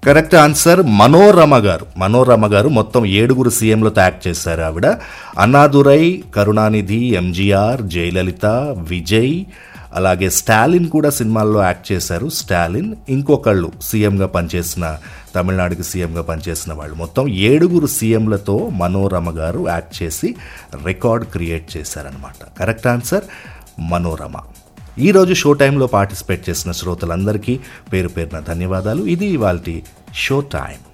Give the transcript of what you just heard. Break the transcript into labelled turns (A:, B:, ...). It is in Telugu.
A: కరెక్ట్ ఆన్సర్ మనోరమ గారు మనోరమ గారు మొత్తం ఏడుగురు సీఎంలతో యాక్ట్ చేశారు ఆవిడ అన్నాదురై కరుణానిధి ఎంజీఆర్ జయలలిత విజయ్ అలాగే స్టాలిన్ కూడా సినిమాల్లో యాక్ట్ చేశారు స్టాలిన్ ఇంకొకళ్ళు సీఎంగా పనిచేసిన తమిళనాడుకి సీఎంగా పనిచేసిన వాళ్ళు మొత్తం ఏడుగురు సీఎంలతో మనోరమ గారు యాక్ట్ చేసి రికార్డ్ క్రియేట్ చేశారనమాట కరెక్ట్ ఆన్సర్ మనోరమ ఈరోజు షో టైంలో పార్టిసిపేట్ చేసిన శ్రోతలందరికీ పేరు పేరున ధన్యవాదాలు ఇది ఇవాళ షో టైం